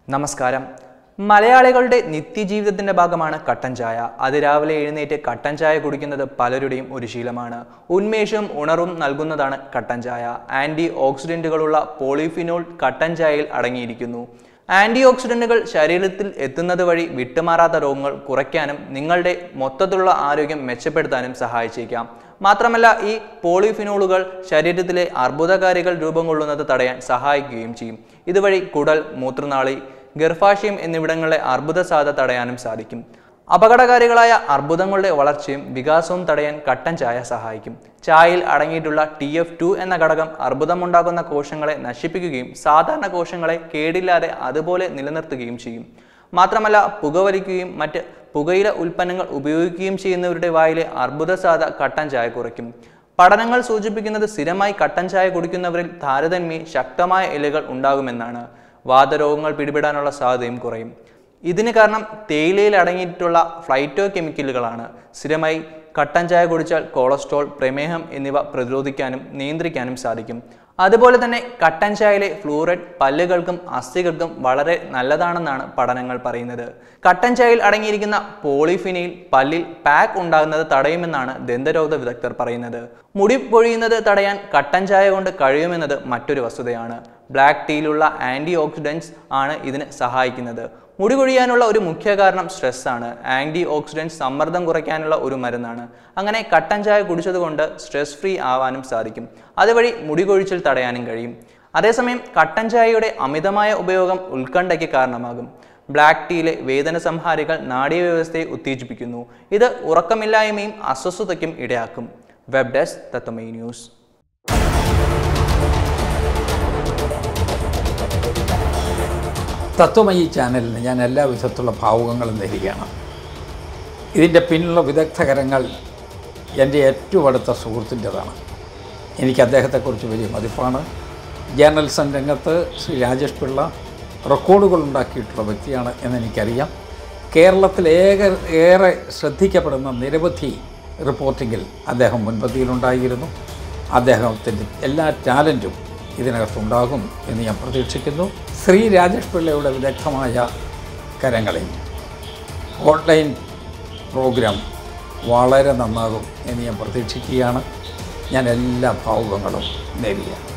നമസ്കാരം മലയാളികളുടെ നിത്യജീവിതത്തിന്റെ ഭാഗമാണ് കട്ടൻ ചായ അതിരാവിലെ എഴുന്നേറ്റ് കട്ടൻ ചായ കുടിക്കുന്നത് പലരുടെയും ഒരു ശീലമാണ് ഉന്മേഷവും ഉണർവും നൽകുന്നതാണ് കട്ടൻ ചായ ആന്റി ഓക്സിഡന്റുകളുള്ള പോളിഫിനോൾ കട്ടൻ ചായയിൽ അടങ്ങിയിരിക്കുന്നു ആന്റി ഓക്സിഡന്റുകൾ ശരീരത്തിൽ എത്തുന്നത് വഴി വിട്ടുമാറാത്ത രോഗങ്ങൾ കുറയ്ക്കാനും നിങ്ങളുടെ മൊത്തത്തിലുള്ള ആരോഗ്യം മെച്ചപ്പെടുത്താനും സഹായിച്ചേക്കാം മാത്രമല്ല ഈ പോളിഫിനോളുകൾ ശരീരത്തിലെ അർബുദകാരികൾ രൂപം കൊള്ളുന്നത് തടയാൻ സഹായിക്കുകയും ചെയ്യും ഇതുവഴി കുടൽ മൂത്രനാളി ഗർഭാശയം എന്നിവിടങ്ങളിലെ അർബുദ സാധ്യത തടയാനും സാധിക്കും അപകടകാരികളായ അർബുദങ്ങളുടെ വളർച്ചയും വികാസവും തടയാൻ കട്ടൻ ചായ സഹായിക്കും ചായയിൽ അടങ്ങിയിട്ടുള്ള ടി എഫ് ടു എന്ന ഘടകം അർബുദമുണ്ടാകുന്ന കോശങ്ങളെ നശിപ്പിക്കുകയും സാധാരണ കോശങ്ങളെ കേടില്ലാതെ അതുപോലെ നിലനിർത്തുകയും ചെയ്യും മാത്രമല്ല പുകവലിക്കുകയും മറ്റ് പുകയില ഉൽപ്പന്നങ്ങൾ ഉപയോഗിക്കുകയും ചെയ്യുന്നവരുടെ വായിലെ അർബുദ സാധ്യത കട്ടൻ ചായ കുറയ്ക്കും പഠനങ്ങൾ സൂചിപ്പിക്കുന്നത് സ്ഥിരമായി കട്ടൻ ചായ കുടിക്കുന്നവരിൽ താരതമ്യ ശക്തമായ ഇലകൾ ഉണ്ടാകുമെന്നാണ് വാതരോഗങ്ങൾ പിടിപെടാനുള്ള സാധ്യതയും കുറയും ഇതിന് കാരണം തേയിലയിൽ അടങ്ങിയിട്ടുള്ള ഫ്ലൈറ്റോ കെമിക്കലുകളാണ് സ്ഥിരമായി കട്ടൻ ചായ കുടിച്ചാൽ കൊളസ്ട്രോൾ പ്രമേഹം എന്നിവ പ്രതിരോധിക്കാനും നിയന്ത്രിക്കാനും സാധിക്കും അതുപോലെ തന്നെ കട്ടൻ ചായയിലെ ഫ്ലൂറൈഡ് പല്ലുകൾക്കും അസ്ഥികൾക്കും വളരെ നല്ലതാണെന്നാണ് പഠനങ്ങൾ പറയുന്നത് കട്ടൻ ചായയിൽ അടങ്ങിയിരിക്കുന്ന പോളിഫിനയിൽ പല്ലിൽ പാക്ക് ഉണ്ടാകുന്നത് തടയുമെന്നാണ് ദന്തരോഗ വിദഗ്ധർ പറയുന്നത് മുടി പൊഴിയുന്നത് തടയാൻ കട്ടൻ ചായ കൊണ്ട് കഴിയുമെന്നത് മറ്റൊരു വസ്തുതയാണ് ബ്ലാക്ക് ടീയിലുള്ള ആൻറ്റി ഓക്സിഡൻസ് ആണ് ഇതിന് സഹായിക്കുന്നത് മുടി കൊഴിയാനുള്ള ഒരു മുഖ്യ കാരണം സ്ട്രെസ് ആണ് ആൻറ്റി ഓക്സിഡൻസ് സമ്മർദ്ദം കുറയ്ക്കാനുള്ള ഒരു മരുന്നാണ് അങ്ങനെ കട്ടൻ ചായ കുടിച്ചതുകൊണ്ട് സ്ട്രെസ് ഫ്രീ ആവാനും സാധിക്കും അതുവഴി മുടി കൊഴിച്ചിൽ തടയാനും കഴിയും അതേസമയം കട്ടൻ ചായയുടെ അമിതമായ ഉപയോഗം ഉത്കണ്ഠയ്ക്ക് കാരണമാകും ബ്ലാക്ക് ടീയിലെ വേദന സംഹാരികൾ നാഡീവ്യവസ്ഥയെ ഉത്തേജിപ്പിക്കുന്നു ഇത് ഉറക്കമില്ലായ്മയും അസ്വസ്ഥതയ്ക്കും ഇടയാക്കും web desk Tatwamayi news Tatwamayi ചാനലിന് ഞാൻ എല്ലാ വിധത്തിലുള്ള ഭാവുകങ്ങളും നേരുകയാണ് ഇതിൻ്റെ പിന്നിലുള്ള വിദഗ്ധകരങ്ങൾ എൻ്റെ ഏറ്റവും അടുത്ത സുഹൃത്തിൻ്റെതാണ് എനിക്ക് അദ്ദേഹത്തെക്കുറിച്ച് വലിയ മതിപ്പാണ് ജേർണലിസം രംഗത്ത് ശ്രീ രാജേഷ് പിള്ള റെക്കോർഡുകൾ ഉണ്ടാക്കിയിട്ടുള്ള വ്യക്തിയാണ് എന്നെനിക്കറിയാം കേരളത്തിൽ ഏക ഏറെ ശ്രദ്ധിക്കപ്പെടുന്ന നിരവധി റിപ്പോർട്ടിങ്ങിൽ അദ്ദേഹം മുൻപന്തിയിലുണ്ടായിരുന്നു അദ്ദേഹത്തിൻ്റെ എല്ലാ ടാലൻറ്റും ഇതിനകത്തുണ്ടാകും എന്ന് ഞാൻ പ്രതീക്ഷിക്കുന്നു ശ്രീ രാജേഷ് പിള്ളയുടെ വിദഗ്ധമായ കരങ്ങളിൽ ഓൺലൈൻ പ്രോഗ്രാം വളരെ നന്നാകും എന്ന് ഞാൻ പ്രതീക്ഷിക്കുകയാണ് ഞാൻ എല്ലാ ഭാവുകങ്ങളും നേരുകയാണ്